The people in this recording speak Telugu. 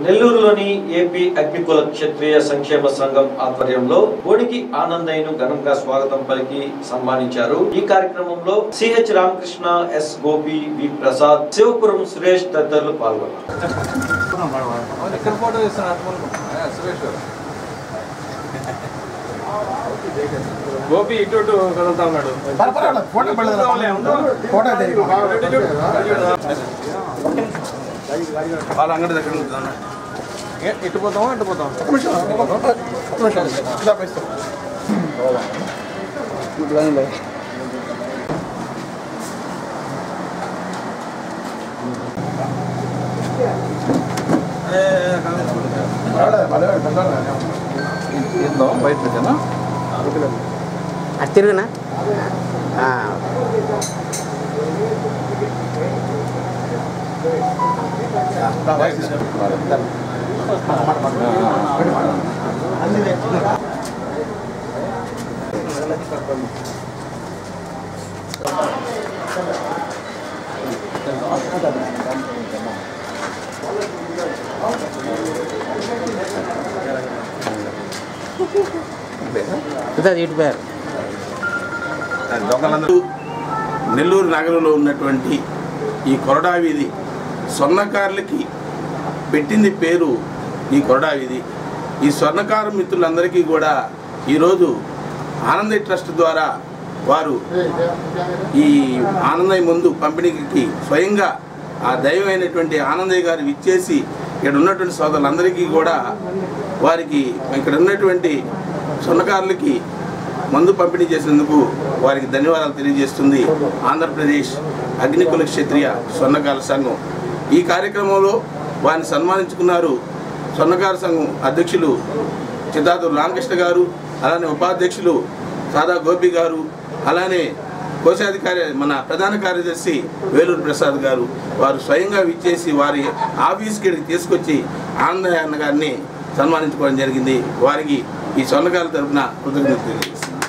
నెల్లూరులోని ఏపీ అగ్నికుల క్షత్రియ సంక్షేమ సంఘం ఆధ్వర్యంలో బోడికి ఆనందయ్యను ఘనంగా స్వాగతం పలికి సన్మానించారు ఈ కార్యక్రమంలో CH Ramakrishna S Gopi V Prasad Sivapuram Suresh తదితరులు పాల్గొన్నారు ఎక్కడ ఫోటో తీస్తున్నారు సురేష్ గారు గోపి ఇటు ఇటు కదులుతా ఉన్నాడు ఫోటో ఫోటో వాళ్ళ అంగడి దగ్గర ఉంటుందన్న. ఏ, ఇటు పోతామా ఇటు పోతాం ఏందో బయట పెట్టానా అటు తిరుగునా ఆ, ఇటు అది ఇటు పోయారు దొంగలందరూ నెల్లూరు నగరంలో ఉన్నటువంటి ఈ కొరడా వీధి స్వర్ణకారులకి పెట్టింది పేరు ఈ కొరడా వీధి ఈ స్వర్ణకారు మిత్రులందరికీ కూడా ఈరోజు ఆనందయ్య ట్రస్ట్ ద్వారా వారు ఈ ఆనందయ్య ముందు పంపిణీకి స్వయంగా ఆ దైవమైనటువంటి ఆనందయ్య గారు ఇచ్చేసి ఇక్కడ ఉన్నటువంటి సోదరులందరికీ కూడా వారికి ఇక్కడ ఉన్నటువంటి స్వర్ణకారులకి మందు పంపిణీ చేసినందుకు వారికి ధన్యవాదాలు తెలియజేస్తుంది ఆంధ్రప్రదేశ్ అగ్నికుల క్షత్రియ స్వర్ణకార సంఘం ఈ కార్యక్రమంలో వారిని సన్మానించుకున్నారు స్వర్ణకార సంఘం అధ్యక్షులు చిత్తాతూరు రామకృష్ణ గారు అలానే ఉపాధ్యక్షులు సాదా గోపి గారు అలానే కోశాధికారి మన ప్రధాన కార్యదర్శి వేలూరు ప్రసాద్ గారు వారు స్వయంగా విచ్చేసి వారి ఆఫీస్కి తీసుకొచ్చి ఆనందయ్య అన్న గారిని సన్మానించుకోవడం జరిగింది వారికి ఈ స్వర్ణకాల తరపున కృతజ్ఞతలు తెలియజేస్తున్నాను